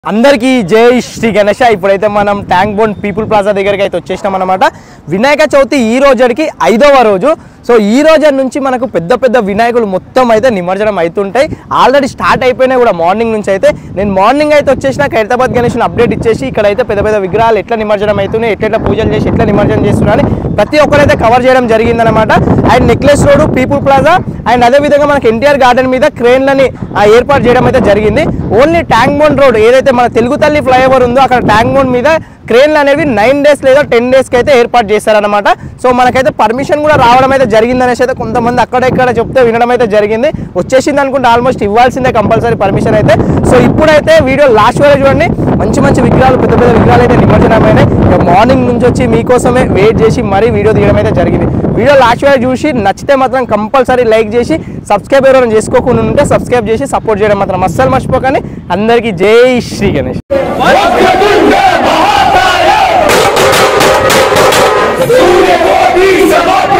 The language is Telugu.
అందరికీ జై శ్రీ గణేష ఇప్పుడైతే మనం ట్యాంక్ బోన్ పీపుల్ ప్లాజా దగ్గరికి అయితే వచ్చేసినాం అనమాట వినాయక చవితి ఈ రోజుకి ఐదవ రోజు సో ఈ రోజు నుంచి మనకు పెద్ద పెద్ద వినాయకులు మొత్తం అయితే నిమజ్జనం అవుతుంటాయి ఆల్రెడీ స్టార్ట్ అయిపోయినాయి కూడా మార్నింగ్ నుంచి అయితే నేను మార్నింగ్ అయితే వచ్చేసిన ఖైరతాబాద్ గణేష్ని అప్డేట్ ఇచ్చేసి ఇక్కడ అయితే పెద్ద పెద్ద విగ్రహాలు ఎట్లా నిమజ్జనం అవుతున్నాయి ఎట్లా పూజలు చేసి ఎట్లా నిమజ్జనం చేస్తున్నారని ప్రతి ఒక్కరైతే కవర్ చేయడం జరిగిందనమాట and Necklace Road People Plaza and అదే విధంగా మనకి ఎన్టీఆర్ గార్డెన్ మీద క్రేన్లని ఆ, ఏర్పాటు చేయడం అయితే జరిగింది ఓన్లీ ట్యాంక్ బోన్ రోడ్ ఏదైతే మన తెలుగు తల్లి ఫ్లైఓవర్ ఉందో అక్కడ ట్యాంక్ బోన్ మీద క్రేన్లు అనేవి నైన్ డేస్ లేదా టెన్ డేస్కి అయితే ఏర్పాటు చేశారనమాట సో మనకైతే పర్మిషన్ కూడా రావడం అయితే జరిగింది అనేసి అయితే కొంతమంది అక్కడ ఇక్కడ చెప్తే వినడం అయితే జరిగింది వచ్చేసింది అనుకుంటే ఆల్మోస్ట్ ఇవ్వాల్సిందే కంపల్సరీ పర్మిషన్ అయితే సో ఇప్పుడైతే వీడియో లాస్ట్ వరకు చూడండి మంచి మంచి విగ్రహాలు పెద్ద పెద్ద విగ్రహాలు అయితే నిమజ్జనమైనాయి ఇక మార్నింగ్ నుంచి వచ్చి మీకోసమే వెయిట్ చేసి మరీ వీడియో తీయడం అయితే జరిగింది వీడియో లాస్ట్ వరకు చూసి నచ్చితే మాత్రం కంపల్సరీ లైక్ చేసి సబ్స్క్రైబ్ ఎవరైనా చేసుకోకుండా ఉంటే సబ్స్క్రైబ్ చేసి సపోర్ట్ చేయడం మాత్రం అస్సలు మర్చిపోకండి అందరికీ జై శ్రీ గణేష్ వక్రతుండ మహాకాయ సూర్యకోటి సమర్థ